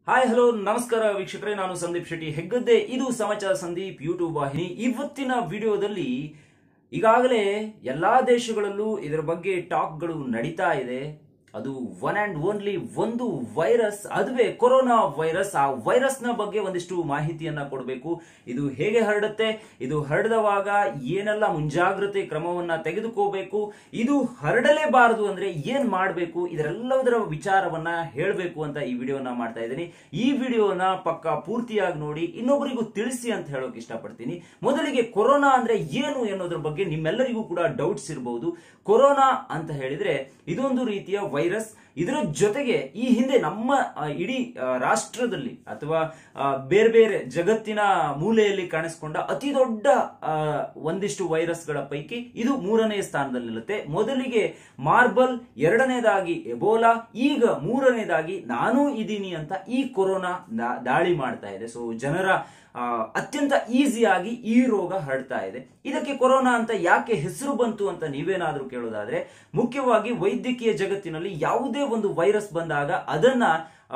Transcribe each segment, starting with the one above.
hi hello ನಮಸ್ಕಾರ ವೀಕ್ಷಕರೇ ನಾನು ಸಂದೀಪ್ ಶೆಟ್ಟಿ ಹೆಗ್ಗದ್ದೆ ಇದು ಸಮಾಚಾರ ಸಂದೀಪ್ ಯೂಟ್ಯೂಬ್ ವಾಹಿನಿ ಇವತ್ತಿನ ವಿಡಿಯೋದಲ್ಲಿ ಈಗಾಗಲೇ ಎಲ್ಲಾ ದೇಶಗಳಲ್ಲೂ ಇದರ ಬಗ್ಗೆ ಟಾಕ್ಗಳು ನಡೀತಾ ಇದೆ ಅದು ಒನ್ ಅಂಡ್ ಓನ್ಲಿ ಒಂದು ವೈರಸ್ ಅದುವೇ ಕೊರೋನಾ ವೈರಸ್ ಆ ವೈರಸ್ನ ಬಗ್ಗೆ ಒಂದಿಷ್ಟು ಮಾಹಿತಿಯನ್ನ ಕೊಡಬೇಕು ಇದು ಹೇಗೆ ಹರಡುತ್ತೆ ಇದು ಹರಡದವಾಗ ಏನೆಲ್ಲ ಮುಂಜಾಗ್ರತೆ ಕ್ರಮವನ್ನ ತೆಗೆದುಕೋಬೇಕು ಇದು ಹರಡಲೇಬಾರದು ಅಂದ್ರೆ ಏನ್ ಮಾಡಬೇಕು ಇದರೆಲ್ಲದರ ವಿಚಾರವನ್ನ ಹೇಳಬೇಕು ಅಂತ ಈ ವಿಡಿಯೋನ ಮಾಡ್ತಾ ಇದ್ದೀನಿ ಈ ವಿಡಿಯೋನ ಪಕ್ಕ ಪೂರ್ತಿಯಾಗಿ ನೋಡಿ ಇನ್ನೊಬ್ಬರಿಗೂ ತಿಳಿಸಿ ಅಂತ ಹೇಳೋಕೆ ಇಷ್ಟಪಡ್ತೀನಿ ಮೊದಲಿಗೆ ಕೊರೋನಾ ಅಂದ್ರೆ ಏನು ಎನ್ನುವುದ್ರ ಬಗ್ಗೆ ನಿಮ್ಮೆಲ್ಲರಿಗೂ ಕೂಡ ಡೌಟ್ಸ್ ಇರಬಹುದು ಕೊರೋನಾ ಅಂತ ಹೇಳಿದ್ರೆ ಇದೊಂದು ರೀತಿಯ ವೈರಸ್ ಇದರ ಜೊತೆಗೆ ಈ ಹಿಂದೆ ನಮ್ಮ ಆ, ಇಡೀ ಆ, ರಾಷ್ಟ್ರದಲ್ಲಿ ಅಥವಾ ಆ, ಬೇರೆ ಬೇರೆ ಜಗತ್ತಿನ ಮೂಲೆಯಲ್ಲಿ ಕಾಣಿಸಿಕೊಂಡ ಅತಿ ದೊಡ್ಡ ಆ, ಒಂದಿಷ್ಟು ವೈರಸ್ಗಳ ಪೈಕಿ ಇದು ಮೂರನೇ ಸ್ಥಾನದಲ್ಲಿ ನಿಲ್ಲುತ್ತೆ ಮೊದಲಿಗೆ ಮಾರ್ಬಲ್ ಎರಡನೇದಾಗಿ ಎಬೋಲಾ ಈಗ ಮೂರನೇದಾಗಿ ನಾನೂ ಇದ್ದೀನಿ ಅಂತ ಈ ಕೊರೋನಾ ದಾ- ದಾಳಿ ಮಾಡ್ತಾ ಇದೆ ಸೊ ಜನರ ಆ, ಅತ್ಯಂತ ಈಸಿಯಾಗಿ ಈ ರೋಗ ಹರಡ್ತಾ ಇದೆ ಇದಕ್ಕೆ ಕೊರೋನಾ ಅಂತ ಯಾಕೆ ಹೆಸರು ಬಂತು ಅಂತ ನೀವೇನಾದ್ರೂ ಕೇಳೋದಾದ್ರೆ ಮುಖ್ಯವಾಗಿ ವೈದ್ಯಕೀಯ ಜಗತ್ತಿನಲ್ಲಿ ಯಾವುದೇ ಒಂದು ವೈರಸ್ ಬಂದಾಗ ಅದನ್ನ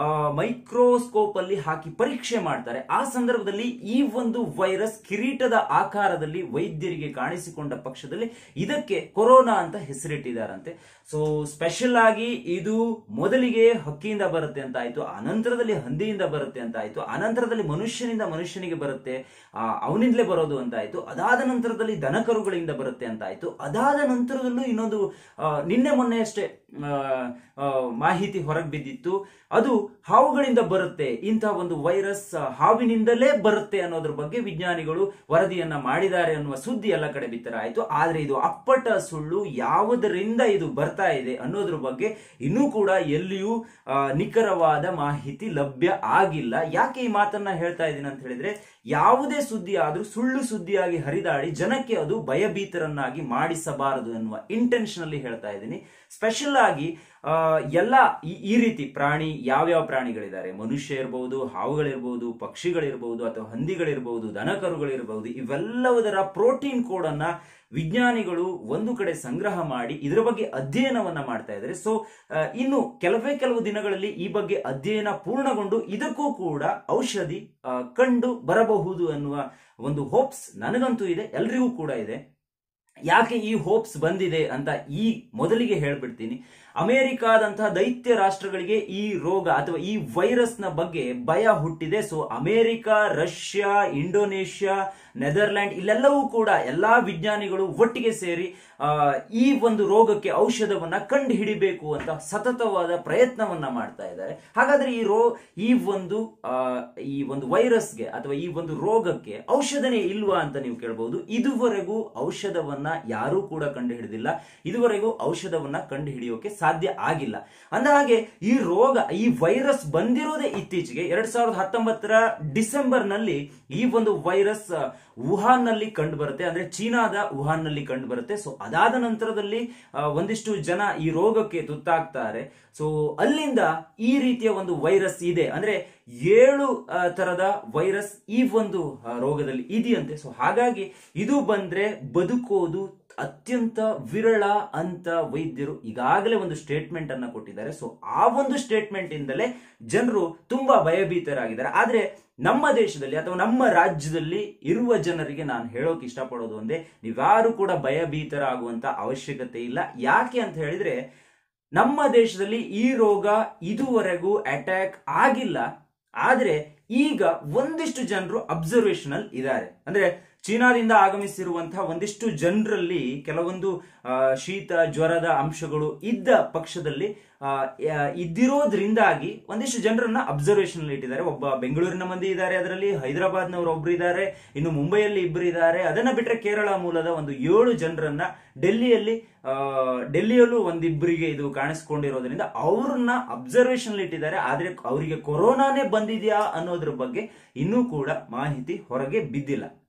ಮೈಕ್ರೋಸ್ಕೋಪ್ ಅಲ್ಲಿ ಹಾಕಿ ಪರೀಕ್ಷೆ ಮಾಡ್ತಾರೆ ಆ ಸಂದರ್ಭದಲ್ಲಿ ಈ ಒಂದು ವೈರಸ್ ಕಿರೀಟದ ಆಕಾರದಲ್ಲಿ ವೈದ್ಯರಿಗೆ ಕಾಣಿಸಿಕೊಂಡ ಪಕ್ಷದಲ್ಲಿ ಇದಕ್ಕೆ ಕೊರೋನಾ ಅಂತ ಹೆಸರಿಟ್ಟಿದ್ದಾರಂತೆ ಸೊ ಸ್ಪೆಷಲ್ ಆಗಿ ಇದು ಮೊದಲಿಗೆ ಹಕ್ಕಿಯಿಂದ ಬರುತ್ತೆ ಅಂತ ಆಯ್ತು ಅನಂತರದಲ್ಲಿ ಹಂದಿಯಿಂದ ಬರುತ್ತೆ ಅಂತ ಆಯ್ತು ಅನಂತರದಲ್ಲಿ ಮನುಷ್ಯನಿಂದ ಮನುಷ್ಯನಿಗೆ ಬರುತ್ತೆ ಆ, ಅವನಿಂದಲೇ ಬರೋದು ಅಂತ ಆಯ್ತು ಅದಾದ ನಂತರದಲ್ಲಿ ದನಕರುಗಳಿಂದ ಬರುತ್ತೆ ಅಂತ ಆಯ್ತು ಅದಾದ ನಂತರದಲ್ಲೂ ಇನ್ನೊಂದು ಆ, ನಿನ್ನೆ ಮೊನ್ನೆ ಅಷ್ಟೇ ಆ, ಆ, ಮಾಹಿತಿ ಹೊರಗೆ ಬಿದ್ದಿತ್ತು ಅದು ಹಾವುಗಳಿಂದ ಬರುತ್ತೆ ಇಂತಹ ಒಂದು ವೈರಸ್ ಆ, ಹಾವಿನಿಂದಲೇ ಬರುತ್ತೆ ಅನ್ನೋದ್ರ ಬಗ್ಗೆ ವಿಜ್ಞಾನಿಗಳು ವರದಿಯನ್ನ ಮಾಡಿದ್ದಾರೆ ಅನ್ನುವ ಸುದ್ದಿ ಎಲ್ಲ ಕಡೆ ಬಿತ್ತರ ಆಯ್ತು ಆದ್ರೆ ಇದು ಅಪ್ಪಟ ಸುಳ್ಳು ಯಾವುದರಿಂದ ಇದು ಬರ್ತಾ ಇದೆ ಅನ್ನೋದ್ರ ಬಗ್ಗೆ ಇನ್ನೂ ಕೂಡ ಎಲ್ಲಿಯೂ ಆ, ನಿಖರವಾದ ಮಾಹಿತಿ ಲಭ್ಯ ಆಗಿಲ್ಲ ಯಾಕೆ ಈ ಮಾತನ್ನ ಹೇಳ್ತಾ ಇದ್ದೀನಿ ಅಂತ ಹೇಳಿದ್ರೆ ಯಾವುದೇ ಸುದ್ದಿ ಆದ್ರೂ ಸುಳ್ಳು ಸುದ್ದಿಯಾಗಿ ಹರಿದಾಡಿ ಜನಕ್ಕೆ ಅದು ಭಯಭೀತರನ್ನಾಗಿ ಮಾಡಿಸಬಾರದು ಎನ್ನುವ ಇಂಟೆನ್ಷನ್ ಅಲ್ಲಿ ಹೇಳ್ತಾ ಇದ್ದೀನಿ ಸ್ಪೆಷಲ್ ಆಗಿ ಆ, ಎಲ್ಲ ಈ- ಈ ರೀತಿ ಪ್ರಾಣಿ ಯಾವ್ಯಾವ ಪ್ರಾಣಿಗಳಿದ್ದಾರೆ ಮನುಷ್ಯ ಇರಬಹುದು ಹಾವುಗಳಿರ್ಬಹುದು ಪಕ್ಷಿಗಳಿರ್ಬಹುದು ಅಥವಾ ಹಂದಿಗಳಿರ್ಬಹುದು ದನಕರುಗಳಿರ್ಬಹುದು ಇವೆಲ್ಲವುದರ ಪ್ರೋಟೀನ್ ಕೋಡ್ ಅನ್ನ ವಿಜ್ಞಾನಿಗಳು ಒಂದು ಕಡೆ ಸಂಗ್ರಹ ಮಾಡಿ ಇದರ ಬಗ್ಗೆ ಅಧ್ಯಯನವನ್ನ ಮಾಡ್ತಾ ಇದ್ದಾರೆ ಸೊ ಇನ್ನು ಕೆಲವೇ ಕೆಲವು ದಿನಗಳಲ್ಲಿ ಈ ಬಗ್ಗೆ ಅಧ್ಯಯನ ಪೂರ್ಣಗೊಂಡು ಇದಕ್ಕೂ ಕೂಡ ಔಷಧಿ ಆ, ಕಂಡು ಬರಬಹುದು ಅನ್ನುವ ಒಂದು ಹೋಪ್ಸ್ ನನಗಂತೂ ಇದೆ ಎಲ್ರಿಗೂ ಕೂಡ ಇದೆ ಯಾಕೆ ಈ ಹೋಪ್ಸ್ ಬಂದಿದೆ ಅಂತ ಈ ಮೊದಲಿಗೆ ಹೇಳ್ಬಿಡ್ತೀನಿ ಅಮೆರಿಕಾದಂತಹ ದೈತ್ಯ ರಾಷ್ಟ್ರಗಳಿಗೆ ಈ ರೋಗ ಅಥವಾ ಈ ವೈರಸ್ನ ಬಗ್ಗೆ ಭಯ ಹುಟ್ಟಿದೆ so America Russia Indonesia Netherland ಇಲ್ಲೆಲ್ಲವೂ ಕೂಡ ಎಲ್ಲಾ ವಿಜ್ಞಾನಿಗಳು ಒಟ್ಟಿಗೆ ಸೇರಿ ಆ, ಈ ಒಂದು ರೋಗಕ್ಕೆ ಔಷಧವನ್ನ ಕಂಡು ಹಿಡಿಬೇಕು ಅಂತ ಸತತವಾದ ಪ್ರಯತ್ನವನ್ನ ಮಾಡ್ತಾ ಇದ್ದಾರೆ ಹಾಗಾದ್ರೆ ಈ ರೋ ಈ ಒಂದು ಆ, ಈ ಒಂದು ವೈರಸ್ಗೆ ಅಥವಾ ಈ ಒಂದು ರೋಗಕ್ಕೆ ಔಷಧನೇ ಇಲ್ವಾ ಅಂತ ನೀವು ಕೇಳಬಹುದು ಇದುವರೆಗೂ ಔಷಧವನ್ನ ಯಾರೂ ಕೂಡ ಕಂಡು ಹಿಡಿದಿಲ್ಲ ಇದುವರೆಗೂ ಔಷಧವನ್ನ ಕಂಡು ಹಿಡಿಯೋಕೆ ಸಾಧ್ಯ ಆಗಿಲ್ಲ ಅಂದ ಹಾಗೆ ಈ ರೋಗ ಈ ವೈರಸ್ ಬಂದಿರೋದೇ ಇತ್ತೀಚೆಗೆ ಎರಡ್ ಸಾವಿರದ ಹತ್ತೊಂಬತ್ತರ ಡಿಸೆಂಬರ್ ನಲ್ಲಿ ಈ ಒಂದು ವೈರಸ್ ಆ, ವುಹಾನ್ ನಲ್ಲಿ ಕಂಡು ಬರುತ್ತೆ ಅಂದ್ರೆ ಚೀನಾದ ವುಹಾನ್ ನಲ್ಲಿ ಕಂಡು ಬರುತ್ತೆ ಸೊ ಅದಾದ ನಂತರದಲ್ಲಿ ಆ, ಒಂದಿಷ್ಟು ಜನ ಈ ರೋಗಕ್ಕೆ ತುತ್ತಾಗ್ತಾರೆ ಸೊ ಅಲ್ಲಿಂದ ಈ ರೀತಿಯ ಒಂದು ವೈರಸ್ ಇದೆ ಅಂದ್ರೆ ಏಳು ಆ, ತರದ ವೈರಸ್ ಈ ಒಂದು ಆ, ರೋಗದಲ್ಲಿ ಇದೆಯಂತೆ ಸೊ ಹಾಗಾಗಿ ಇದು ಬಂದ್ರೆ ಬದುಕೋದು ಅತ್ಯಂತ ವಿರಳ ಅಂತ ವೈದ್ಯರು ಈಗಾಗಲೇ ಒಂದು ಸ್ಟೇಟ್ಮೆಂಟ್ ಅನ್ನ ಕೊಟ್ಟಿದ್ದಾರೆ ಸೊ ಆ ಒಂದು ಸ್ಟೇಟ್ಮೆಂಟ್ ಇಂದಲೇ ಜನರು ತುಂಬಾ ಭಯಭೀತರಾಗಿದ್ದಾರೆ ಆದ್ರೆ ನಮ್ಮ ದೇಶದಲ್ಲಿ ಅಥವಾ ನಮ್ಮ ರಾಜ್ಯದಲ್ಲಿ ಇರುವ ಜನರಿಗೆ ನಾನು ಹೇಳೋಕೆ ಇಷ್ಟಪಡೋದು ಒಂದೇ ನೀವ್ಯಾರು ಕೂಡ ಭಯಭೀತರಾಗುವಂತ ಅವಶ್ಯಕತೆ ಇಲ್ಲ ಯಾಕೆ ಅಂತ ಹೇಳಿದ್ರೆ ನಮ್ಮ ದೇಶದಲ್ಲಿ ಈ ರೋಗ ಇದುವರೆಗೂ ಅಟ್ಯಾಕ್ ಆಗಿಲ್ಲ ಆದ್ರೆ ಈಗ ಒಂದಿಷ್ಟು ಜನರು ಅಬ್ಸರ್ವೇಷನ್ ಅಲ್ಲಿ ಇದ್ದಾರೆ ಅಂದ್ರೆ ಚೀನಾದಿಂದ ಆಗಮಿಸಿರುವಂತಹ ಒಂದಿಷ್ಟು ಜನರಲ್ಲಿ ಕೆಲವೊಂದು ಆ, ಶೀತ ಜ್ವರದ ಅಂಶಗಳು ಇದ್ದ ಪಕ್ಷದಲ್ಲಿ ಆ, ಯ- ಇದ್ದಿರೋದ್ರಿಂದಾಗಿ ಒಂದಿಷ್ಟು ಜನರನ್ನ ಅಬ್ಸರ್ವೇಷನ್ ಅಲ್ಲಿ ಇಟ್ಟಿದ್ದಾರೆ ಒಬ್ಬ ಬೆಂಗಳೂರಿನ ಮಂದಿ ಇದ್ದಾರೆ ಅದರಲ್ಲಿ ಹೈದರಾಬಾದ್ನವರು ಒಬ್ರು ಇದ್ದಾರೆ ಇನ್ನು ಮುಂಬೈಯಲ್ಲಿ ಇಬ್ಬರು ಇದ್ದಾರೆ ಅದನ್ನ ಬಿಟ್ರೆ ಕೇರಳ ಮೂಲದ ಒಂದು ಏಳು ಜನರನ್ನ ಡೆಲ್ಲಿಯಲ್ಲಿ ಆ, ಡೆಲ್ಲಿಯಲ್ಲೂ ಒಂದಿಬ್ಬರಿಗೆ ಇದು ಕಾಣಿಸ್ಕೊಂಡಿರೋದ್ರಿಂದ ಅವ್ರನ್ನ ಅಬ್ಸರ್ವೇಷನ್ ಅಲ್ಲಿ ಇಟ್ಟಿದ್ದಾರೆ ಆದ್ರೆ ಅವರಿಗೆ ಕೊರೋನಾನೇ ಬಂದಿದ್ಯಾ ಅನ್ನೋದ್ರ ಬಗ್ಗೆ ಇನ್ನೂ ಕೂಡ ಮಾಹಿತಿ ಹೊರಗೆ ಬಿದ್ದಿಲ್ಲ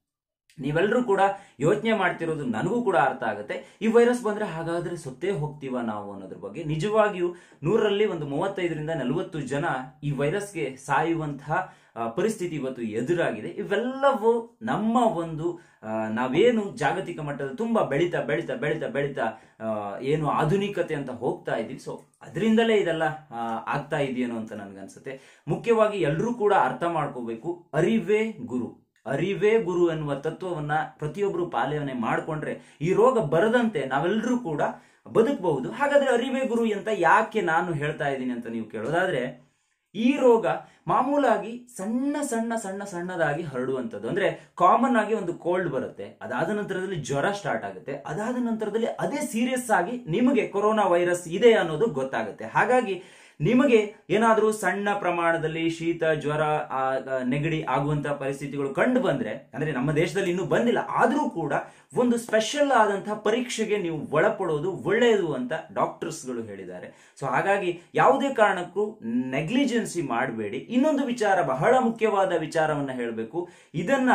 ನೀವೆಲ್ಲರೂ ಕೂಡ ಯೋಚನೆ ಮಾಡ್ತಿರೋದು ನನಗೂ ಕೂಡ ಅರ್ಥ ಆಗುತ್ತೆ ಈ ವೈರಸ್ ಬಂದ್ರೆ ಹಾಗಾದ್ರೆ ಸೊತ್ತೇ ಹೋಗ್ತೀವ ನಾವು ಅನ್ನೋದ್ರ ಬಗ್ಗೆ ನಿಜವಾಗಿಯೂ ನೂರರಲ್ಲಿ ಒಂದು ಮೂವತ್ತೈದರಿಂದ ನಲವತ್ತು ಜನ ಈ ವೈರಸ್ಗೆ ಸಾಯುವಂತಹ ಆ, ಪರಿಸ್ಥಿತಿ ಇವತ್ತು ಎದುರಾಗಿದೆ ಇವೆಲ್ಲವೂ ನಮ್ಮ ಒಂದು ಆ, ನಾವೇನು ಜಾಗತಿಕ ಮಟ್ಟದಲ್ಲಿ ತುಂಬಾ ಬೆಳೀತಾ ಬೆಳೀತಾ ಬೆಳೀತಾ ಬೆಳೀತಾ ಆ, ಏನು ಆಧುನಿಕತೆ ಅಂತ ಹೋಗ್ತಾ ಇದೀವಿ ಸೊ ಅದರಿಂದಲೇ ಇದೆಲ್ಲ ಆ, ಆಗ್ತಾ ಇದೆಯೇನೋ ಅಂತ ನನ್ಗನ್ಸುತ್ತೆ ಮುಖ್ಯವಾಗಿ ಎಲ್ಲರೂ ಕೂಡ ಅರ್ಥ ಮಾಡ್ಕೋಬೇಕು ಅರಿವೇ ಗುರು ಅರಿವೇ ಗುರು ಎನ್ನುವ ತತ್ವವನ್ನ ಪ್ರತಿಯೊಬ್ಬರು ಪಾಲನೆ ಮಾಡಿಕೊಂಡ್ರೆ ಈ ರೋಗ ಬರದಂತೆ ನಾವೆಲ್ಲರೂ ಕೂಡ ಬದುಕಬಹುದು ಹಾಗಾದ್ರೆ ಅರಿವೇ ಗುರು ಅಂತ ಯಾಕೆ ನಾನು ಹೇಳ್ತಾ ಇದ್ದೀನಿ ಅಂತ ನೀವು ಕೇಳೋದಾದ್ರೆ ಈ ರೋಗ ಮಾಮೂಲಾಗಿ ಸಣ್ಣ ಸಣ್ಣ ಸಣ್ಣ ಸಣ್ಣದಾಗಿ ಹರಡುವಂಥದ್ದು ಅಂದ್ರೆ ಕಾಮನ್ ಆಗಿ ಒಂದು ಕೋಲ್ಡ್ ಬರುತ್ತೆ ಅದಾದ ನಂತರದಲ್ಲಿ ಜ್ವರ ಸ್ಟಾರ್ಟ್ ಆಗುತ್ತೆ ಅದಾದ ನಂತರದಲ್ಲಿ ಅದೇ ಸೀರಿಯಸ್ ಆಗಿ ನಿಮಗೆ ಕೊರೋನಾ ವೈರಸ್ ಇದೆ ಅನ್ನೋದು ಗೊತ್ತಾಗುತ್ತೆ ಹಾಗಾಗಿ ನಿಮಗೆ ಏನಾದರೂ ಸಣ್ಣ ಪ್ರಮಾಣದಲ್ಲಿ ಶೀತ ಜ್ವರ ಆ, ಆ, ನೆಗಡಿ ಆಗುವಂತ ಪರಿಸ್ಥಿತಿಗಳು ಕಂಡು ಬಂದ್ರೆ ಅಂದ್ರೆ ನಮ್ಮ ದೇಶದಲ್ಲಿ ಇನ್ನೂ ಬಂದಿಲ್ಲ ಆದರೂ ಕೂಡ ಒಂದು ಸ್ಪೆಷಲ್ ಆದಂತಹ ಪರೀಕ್ಷೆಗೆ ನೀವು ಒಳಪಡೋದು ಒಳ್ಳೆಯದು ಅಂತ ಡಾಕ್ಟರ್ಸ್ಗಳು ಹೇಳಿದ್ದಾರೆ ಸೊ ಹಾಗಾಗಿ ಯಾವುದೇ ಕಾರಣಕ್ಕೂ ನೆಗ್ಲಿಜೆನ್ಸಿ ಮಾಡಬೇಡಿ ಇನ್ನೊಂದು ವಿಚಾರ ಬಹಳ ಮುಖ್ಯವಾದ ವಿಚಾರವನ್ನ ಹೇಳಬೇಕು ಇದನ್ನ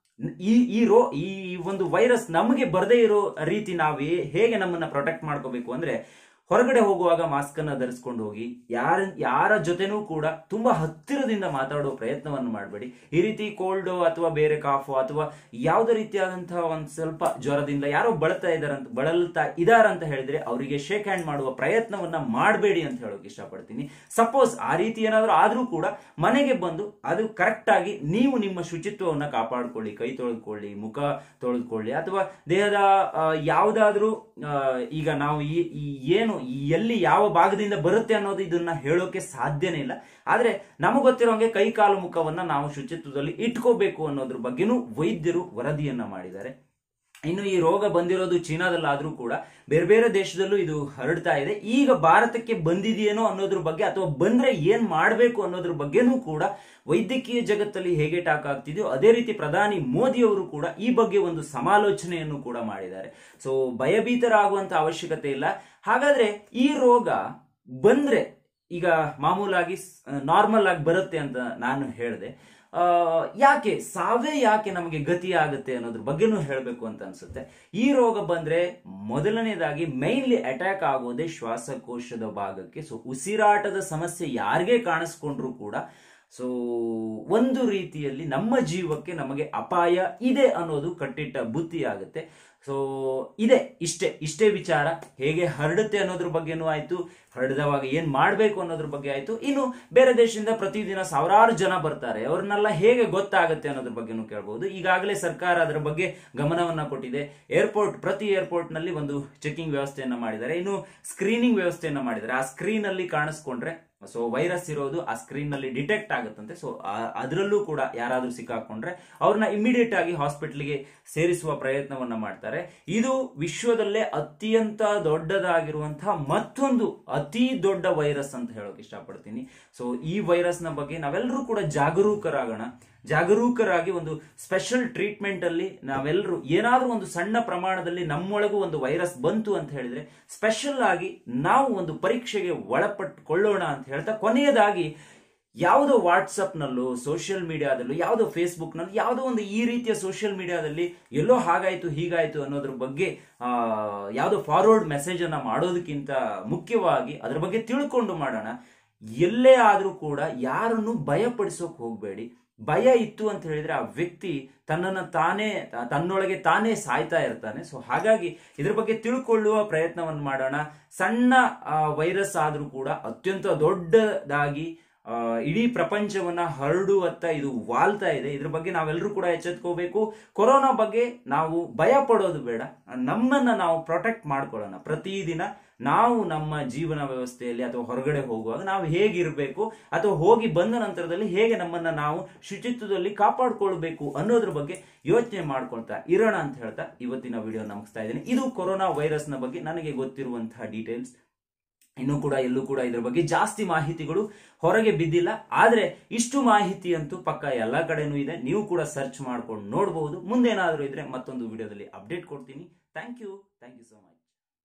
ಈ ಈ ರೋ ಈ ಒಂದು ವೈರಸ್ ನಮಗೆ ಬರದೇ ಇರೋ ರೀತಿ ನಾವು ಹೇ- ಹೇಗೆ ನಮ್ಮನ್ನ ಪ್ರೊಟೆಕ್ಟ್ ಮಾಡ್ಕೋಬೇಕು ಅಂದ್ರೆ ಹೊರಗಡೆ ಹೋಗುವಾಗ ಮಾಸ್ಕ್ ಅನ್ನ ಧರಿಸ್ಕೊಂಡು ಹೋಗಿ ಯಾರ ಯಾರ ಜೊತೆನೂ ಕೂಡ ತುಂಬಾ ಹತ್ತಿರದಿಂದ ಮಾತಾಡೋ ಪ್ರಯತ್ನವನ್ನು ಮಾಡಬೇಡಿ ಈ ರೀತಿ ಕೋಲ್ಡ್ ಅಥವಾ ಬೇರೆ ಕಾಫು ಅಥವಾ ಯಾವುದೇ ರೀತಿಯಾದಂತಹ ಒಂದ್ ಸ್ವಲ್ಪ ಜ್ವರದಿಂದ ಯಾರೋ ಬಳಲ್ತಾ ಇದಾರಂತ ಬಳಲ್ತಾ ಇದಾರಂತ ಹೇಳಿದ್ರೆ ಅವರಿಗೆ ಶೇಕ್ ಹ್ಯಾಂಡ್ ಮಾಡುವ ಪ್ರಯತ್ನವನ್ನ ಮಾಡಬೇಡಿ ಅಂತ ಹೇಳೋಕೆ ಇಷ್ಟಪಡ್ತೀನಿ ಸಪೋಸ್ ಆ ರೀತಿ ಏನಾದ್ರೂ ಆದ್ರೂ ಕೂಡ ಮನೆಗೆ ಬಂದು ಅದು ಕರೆಕ್ಟ್ ಆಗಿ ನೀವು ನಿಮ್ಮ ಶುಚಿತ್ವವನ್ನ ಕಾಪಾಡ್ಕೊಳ್ಳಿ ಕೈ ತೊಳೆದುಕೊಳ್ಳಿ ಮುಖ ತೊಳೆದುಕೊಳ್ಳಿ ಅಥವಾ ದೇಹದ ಆ, ಯಾವುದಾದ್ರೂ ಆ, ಈಗ ನಾವು ಈ ಈ ಏನು ಈ ಎಲ್ಲಿ ಯಾವ ಭಾಗದಿಂದ ಬರುತ್ತೆ ಅನ್ನೋದು ಇದನ್ನ ಹೇಳೋಕೆ ಸಾಧ್ಯನೇ ಇಲ್ಲ ಆದ್ರೆ ನಮಗೆ ಗೊತ್ತಿರೋಂಗೆ ಕೈ ಕಾಲು ಮುಖವನ್ನ ನಾವು ಶುಚಿತ್ವದಲ್ಲಿ ಇಟ್ಕೋಬೇಕು ಅನ್ನೋದ್ರ ಬಗ್ಗೆನೂ ವೈದ್ಯರು ವರದಿಯನ್ನ ಮಾಡಿದ್ದಾರೆ ಇನ್ನು ಈ ರೋಗ ಬಂದಿರೋದು ಚೀನಾದಲ್ಲಾದ್ರೂ ಕೂಡ ಬೇರೆ ಬೇರೆ ದೇಶದಲ್ಲೂ ಇದು ಹರಡ್ತಾ ಇದೆ ಈಗ ಭಾರತಕ್ಕೆ ಬಂದಿದೆಯೇನೋ ಅನ್ನೋದ್ರ ಬಗ್ಗೆ ಅಥವಾ ಬಂದ್ರೆ ಏನ್ ಮಾಡಬೇಕು ಅನ್ನೋದ್ರ ಬಗ್ಗೆನೂ ಕೂಡ ವೈದ್ಯಕೀಯ ಜಗತ್ತಲ್ಲಿ ಹೇಗೆ ಟಾಕ್ ಆಗ್ತಿದೆಯೋ ಅದೇ ರೀತಿ ಪ್ರಧಾನಿ ಮೋದಿ ಅವರು ಕೂಡ ಈ ಬಗ್ಗೆ ಒಂದು ಸಮಾಲೋಚನೆಯನ್ನು ಕೂಡ ಮಾಡಿದ್ದಾರೆ ಸೊ ಭಯಭೀತರಾಗುವಂತ ಅವಶ್ಯಕತೆ ಇಲ್ಲ ಹಾಗಾದ್ರೆ ಈ ರೋಗ ಬಂದ್ರೆ ಈಗ ಮಾಮೂಲಾಗಿ ನಾರ್ಮಲ್ ಆಗಿ ಬರುತ್ತೆ ಅಂತ ನಾನು ಹೇಳಿದೆ ಆ, ಯಾಕೆ ಸಾವೇ ಯಾಕೆ ನಮಗೆ ಗತಿ ಆಗುತ್ತೆ ಅನ್ನೋದ್ರ ಬಗ್ಗೆನೂ ಹೇಳಬೇಕು ಅಂತ ಅನ್ಸುತ್ತೆ ಈ ರೋಗ ಬಂದ್ರೆ ಮೊದಲನೇದಾಗಿ ಮೈನ್ಲಿ ಅಟ್ಯಾಕ್ ಆಗೋದೇ ಶ್ವಾಸಕೋಶದ ಭಾಗಕ್ಕೆ ಸೊ ಉಸಿರಾಟದ ಸಮಸ್ಯೆ ಯಾರಿಗೆ ಕಾಣಿಸ್ಕೊಂಡ್ರು ಕೂಡ ಸೊ ಒಂದು ರೀತಿಯಲ್ಲಿ ನಮ್ಮ ಜೀವಕ್ಕೆ ನಮಗೆ ಅಪಾಯ ಇದೆ ಅನ್ನೋದು ಕಟ್ಟಿಟ್ಟ ಬುತ್ತಿ ಆಗುತ್ತೆ ಸೊ ಇದೆ ಇಷ್ಟೇ ಇಷ್ಟೇ ವಿಚಾರ ಹೇಗೆ ಹರಡುತ್ತೆ ಅನ್ನೋದ್ರ ಬಗ್ಗೆನೂ ಆಯ್ತು ಹರಡಿದವಾಗ ಏನ್ ಮಾಡ್ಬೇಕು ಅನ್ನೋದ್ರ ಬಗ್ಗೆ ಆಯ್ತು ಇನ್ನು ಬೇರೆ ದೇಶದಿಂದ ಪ್ರತಿದಿನ ಸಾವಿರಾರು ಜನ ಬರ್ತಾರೆ ಅವ್ರನ್ನೆಲ್ಲ ಹೇಗೆ ಗೊತ್ತಾಗುತ್ತೆ ಅನ್ನೋದ್ರ ಬಗ್ಗೆನೂ ಕೇಳಬಹುದು ಈಗಾಗಲೇ ಸರ್ಕಾರ ಅದರ ಬಗ್ಗೆ ಗಮನವನ್ನ ಕೊಟ್ಟಿದೆ ಏರ್ಪೋರ್ಟ್ ಪ್ರತಿ ಏರ್ಪೋರ್ಟ್ ನಲ್ಲಿ ಒಂದು ಚೆಕಿಂಗ್ ವ್ಯವಸ್ಥೆಯನ್ನ ಮಾಡಿದ್ದಾರೆ ಇನ್ನು ಸ್ಕ್ರೀನಿಂಗ್ ವ್ಯವಸ್ಥೆಯನ್ನ ಮಾಡಿದ್ದಾರೆ ಆ ಸ್ಕ್ರೀನ್ ಅಲ್ಲಿ ಕಾಣಿಸ್ಕೊಂಡ್ರೆ ಸೊ ವೈರಸ್ ಇರೋದು ಆ ಸ್ಕ್ರೀನ್ ನಲ್ಲಿ ಡಿಟೆಕ್ಟ್ ಆಗುತ್ತಂತೆ ಸೊ ಅದರಲ್ಲೂ ಕೂಡ ಯಾರಾದ್ರೂ ಸಿಕ್ಕಾಕೊಂಡ್ರೆ ಅವ್ರನ್ನ ಇಮಿಡಿಯೇಟ್ ಆಗಿ ಹಾಸ್ಪಿಟಲ್ಗೆ ಸೇರಿಸುವ ಪ್ರಯತ್ನವನ್ನ ಮಾಡ್ತಾರೆ ಇದು ವಿಶ್ವದಲ್ಲೇ ಅತ್ಯಂತ ದೊಡ್ಡದಾಗಿರುವಂತಹ ಮತ್ತೊಂದು ಅತಿ ದೊಡ್ಡ ವೈರಸ್ ಅಂತ ಹೇಳೋಕೆ ಇಷ್ಟಪಡ್ತೀನಿ ಸೊ ಈ ವೈರಸ್ ನ ಬಗ್ಗೆ ನಾವೆಲ್ಲರೂ ಕೂಡ ಜಾಗರೂಕರಾಗೋಣ ಜಾಗರೂಕರಾಗಿ ಒಂದು ಸ್ಪೆಷಲ್ ಟ್ರೀಟ್ಮೆಂಟ್ ಅಲ್ಲಿ ನಾವೆಲ್ಲರೂ ಏನಾದ್ರೂ ಒಂದು ಸಣ್ಣ ಪ್ರಮಾಣದಲ್ಲಿ ನಮ್ಮೊಳಗೂ ಒಂದು ವೈರಸ್ ಬಂತು ಅಂತ ಹೇಳಿದ್ರೆ ಸ್ಪೆಷಲ್ ಆಗಿ ನಾವು ಒಂದು ಪರೀಕ್ಷೆಗೆ ಒಳಪಟ್ಟುಕೊಳ್ಳೋಣ ಅಂತ ಹೇಳ್ತಾ ಕೊನೆಯದಾಗಿ ಯಾವುದೋ ವಾಟ್ಸಪ್ ನಲ್ಲೂ ಸೋಷಿಯಲ್ ಮೀಡಿಯಾದಲ್ಲೂ ಯಾವುದೋ ಫೇಸ್ಬುಕ್ ನಲ್ಲಿ ಯಾವುದೋ ಒಂದು ಈ ರೀತಿಯ ಸೋಷಿಯಲ್ ಮೀಡಿಯಾದಲ್ಲಿ ಎಲ್ಲೋ ಹಾಗಾಯ್ತು ಹೀಗಾಯ್ತು ಅನ್ನೋದ್ರ ಬಗ್ಗೆ ಆ, ಯಾವುದೋ ಫಾರ್ವರ್ಡ್ ಮೆಸೇಜ್ ಅನ್ನ ಮಾಡೋದಕ್ಕಿಂತ ಮುಖ್ಯವಾಗಿ ಅದ್ರ ಬಗ್ಗೆ ತಿಳ್ಕೊಂಡು ಮಾಡೋಣ ಎಲ್ಲೇ ಆದ್ರೂ ಕೂಡ ಯಾರನ್ನು ಭಯಪಡಿಸೋಕ್ ಹೋಗ್ಬೇಡಿ ಭಯ ಇತ್ತು ಅಂತ ಹೇಳಿದ್ರೆ ಆ ವ್ಯಕ್ತಿ ತನ್ನನ್ನು ತಾನೇ ತನ್ನೊಳಗೆ ತಾನೇ ಸಾಯ್ತಾ ಇರ್ತಾನೆ ಸೊ ಹಾಗಾಗಿ ಇದ್ರ ಬಗ್ಗೆ ತಿಳ್ಕೊಳ್ಳುವ ಪ್ರಯತ್ನವನ್ನು ಮಾಡೋಣ ಸಣ್ಣ ವೈರಸ್ ಆದ್ರೂ ಕೂಡ ಅತ್ಯಂತ ದೊಡ್ಡದಾಗಿ ಆ, ಇಡೀ ಪ್ರಪಂಚವನ್ನ ಹರಡುವತ್ತ ಇದು ವಾಲ್ತಾ ಇದೆ ಇದ್ರ ಬಗ್ಗೆ ನಾವೆಲ್ಲರೂ ಕೂಡ ಎಚ್ಚೆತ್ಕೋಬೇಕು ಕೊರೋನಾ ಬಗ್ಗೆ ನಾವು ಭಯ ಪಡೋದು ಬೇಡ ನಮ್ಮನ್ನ ನಾವು ಪ್ರೊಟೆಕ್ಟ್ ಮಾಡ್ಕೊಳ್ಳೋಣ ಪ್ರತಿದಿನ ನಾವು ನಮ್ಮ ಜೀವನ ವ್ಯವಸ್ಥೆಯಲ್ಲಿ ಅಥವಾ ಹೊರಗಡೆ ಹೋಗುವಾಗ ನಾವು ಹೇಗಿರಬೇಕು ಅಥವಾ ಹೋಗಿ ಬಂದ ನಂತರದಲ್ಲಿ ಹೇಗೆ ನಮ್ಮನ್ನ ನಾವು ಶುಚಿತ್ವದಲ್ಲಿ ಕಾಪಾಡ್ಕೊಳ್ಬೇಕು ಅನ್ನೋದ್ರ ಬಗ್ಗೆ ಯೋಚನೆ ಮಾಡ್ಕೊಳ್ತಾ ಇರೋಣ ಅಂತ ಹೇಳ್ತಾ ಇವತ್ತಿನ ವಿಡಿಯೋ ನಮಸ್ತಾ ಇದ್ದೀನಿ ಇದು ಕೊರೋನಾ ವೈರಸ್ನ ಬಗ್ಗೆ ನನಗೆ ಗೊತ್ತಿರುವಂತಹ ಡೀಟೇಲ್ಸ್ ಇನ್ನೂ ಕೂಡ ಎಲ್ಲೂ ಕೂಡ ಇದ್ರ ಬಗ್ಗೆ ಜಾಸ್ತಿ ಮಾಹಿತಿಗಳು ಹೊರಗೆ ಬಿದ್ದಿಲ್ಲ ಆದ್ರೆ ಇಷ್ಟು ಮಾಹಿತಿ ಅಂತೂ ಪಕ್ಕ ಎಲ್ಲ ಕಡೆನೂ ಇದೆ ನೀವು ಕೂಡ ಸರ್ಚ್ ಮಾಡ್ಕೊಂಡು ನೋಡಬಹುದು ಮುಂದೇನಾದ್ರೂ ಇದ್ರೆ ಮತ್ತೊಂದು ವಿಡಿಯೋದಲ್ಲಿ ಅಪ್ಡೇಟ್ ಕೊಡ್ತೀನಿ thank you thank you so much